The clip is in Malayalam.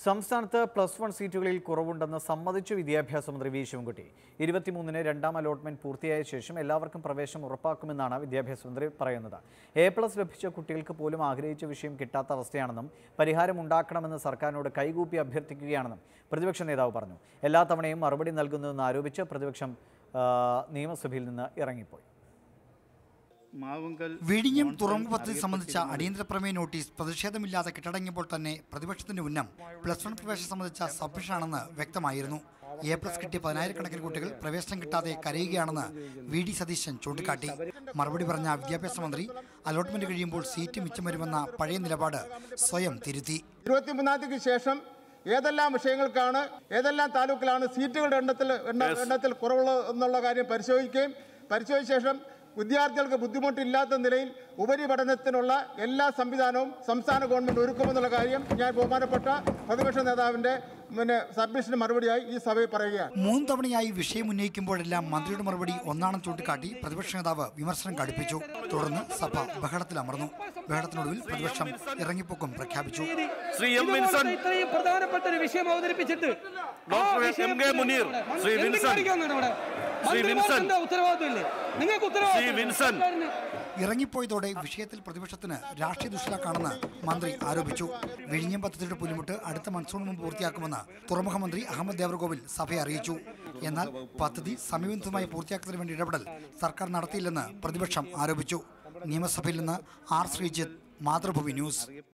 സംസ്ഥാനത്ത് പ്ലസ് വൺ സീറ്റുകളിൽ കുറവുണ്ടെന്ന് സമ്മതിച്ചു വിദ്യാഭ്യാസ മന്ത്രി വി ശിവൻകുട്ടി ഇരുപത്തിമൂന്നിന് രണ്ടാം അലോട്ട്മെന്റ് പൂർത്തിയായ ശേഷം എല്ലാവർക്കും പ്രവേശനം ഉറപ്പാക്കുമെന്നാണ് വിദ്യാഭ്യാസ മന്ത്രി പറയുന്നത് എ പ്ലസ് ലഭിച്ച കുട്ടികൾക്ക് പോലും ആഗ്രഹിച്ച വിഷയം കിട്ടാത്ത അവസ്ഥയാണെന്നും പരിഹാരം ഉണ്ടാക്കണമെന്ന് സർക്കാരിനോട് കൈകൂപ്പി അഭ്യർത്ഥിക്കുകയാണെന്നും പ്രതിപക്ഷ നേതാവ് പറഞ്ഞു എല്ലാ തവണയും മറുപടി നൽകുന്നുവെന്ന് ആരോപിച്ച് പ്രതിപക്ഷം ആ, നിയമസഭയിൽ നിന്ന് ഇറങ്ങിപ്പോയി മാവുങ്കൽ വിഴിഞ്ഞം തുറമുഖ പദ്ധതി സംബന്ധിച്ച അടിയന്തര പ്രമേയ നോട്ടീസ് പ്രതിഷേധമില്ലാതെ കിട്ടടങ്ങിയപ്പോൾ തന്നെ പ്രതിപക്ഷത്തിന്റെ ഉന്നം പ്ലസ് വൺ പ്രവേശനം സംബന്ധിച്ച സബ്മിഷനാണെന്ന് വ്യക്തമായിരുന്നു എ പ്ലസ് കിട്ടിയ പതിനായിരക്കണക്കിന് കുട്ടികൾ പ്രവേശനം കിട്ടാതെ കരയുകയാണെന്ന് വി ഡി സതീശൻ ചൂണ്ടിക്കാട്ടി മറുപടി പറഞ്ഞ വിദ്യാഭ്യാസ മന്ത്രി അലോട്ട്മെന്റ് കഴിയുമ്പോൾ സീറ്റ് മിച്ചം വരുമെന്ന പഴയ നിലപാട് സ്വയം തിരുത്തി ഇരുപത്തിമൂന്നാം തീയതിക്ക് ശേഷം ഏതെല്ലാം വിഷയങ്ങൾക്കാണ് ഏതെല്ലാം താലൂക്കിലാണ് സീറ്റുകളുടെ എണ്ണത്തിൽ എണ്ണ- എണ്ണത്തിൽ കുറവുള്ളത് എന്നുള്ള കാര്യം പരിശോധിക്കുകയും പരിശോധിച്ച ശേഷം വിദ്യാർത്ഥികൾക്ക് ബുദ്ധിമുട്ടില്ലാത്ത നിലയിൽ ഉപരിപഠനത്തിനുള്ള എല്ലാ സംവിധാനവും സംസ്ഥാന ഗവൺമെന്റ് ഒരുക്കുമെന്നുള്ള കാര്യം ഞാൻ ബഹുമാനപ്പെട്ട പ്രതിപക്ഷ നേതാവിന്റെ പിന്നെ സബ്മിഷന് മറുപടിയായി ഈ സഭയിൽ പറയുകയാണ് മൂന്ന് തവണയായി വിഷയം ഉന്നയിക്കുമ്പോഴെല്ലാം മന്ത്രിയുടെ മറുപടി ഒന്നാണെന്ന് ചൂണ്ടിക്കാട്ടി പ്രതിപക്ഷ നേതാവ് വിമർശനം ഘടിപ്പിച്ചു തുടർന്ന് സഭ ബഹളത്തിലമർന്നു ബഹളത്തിനൊടുവിൽ പ്രതിപക്ഷം ഇറങ്ങിപ്പോക്കും പ്രഖ്യാപിച്ചു ശ്രീ എം ഇതുപോലത്തെ വിൻസൻ ഇത്രയും പ്രധാനപ്പെട്ട ഒരു വിഷയം അവതരിപ്പിച്ചിട്ട് ആ ഡോക്ടർ വിഷയം എം കെ മുനീർ, മന്ത്രി ശ്രീ എന്ത് വിൻസൻ. കാണിക്കാനാണ് ഇവിടെ? ശ്രീ മന്ത്രിമാർക്ക് വിൻസൻ. എന്താ ഉത്തരവാദിത്വമില്ലേ നിങ്ങൾക്ക് ശ്രീ ഉത്തരവാദിത്വം വിൻസൻ. ഇറങ്ങിപ്പോയതോടെ വിഷയത്തിൽ പ്രതിപക്ഷത്തിന് രാഷ്ട്രീയ ദുഷ്ടലാക്കാണെന്ന് മന്ത്രി ആരോപിച്ചു വിഴിഞ്ഞം പദ്ധതിയുടെ പുലിമുട്ട് അടുത്ത മൺസൂൺ മുമ്പ് പൂർത്തിയാക്കുമെന്ന് തുറമുഖ മന്ത്രി അഹമ്മദ് ദേവർകോവിൽ സഭയെ അറിയിച്ചു എന്നാൽ പദ്ധതി സമയബന്ധിതമായി പൂർത്തിയാക്കുന്നതിന് വേണ്ടി ഇടപെടൽ സർക്കാർ നടത്തിയില്ലെന്ന് പ്രതിപക്ഷം ആരോപിച്ചു നിയമസഭയിൽ നിന്ന് ആർ ശ്രീജിത്ത് മാതൃഭൂമി ന്യൂസ്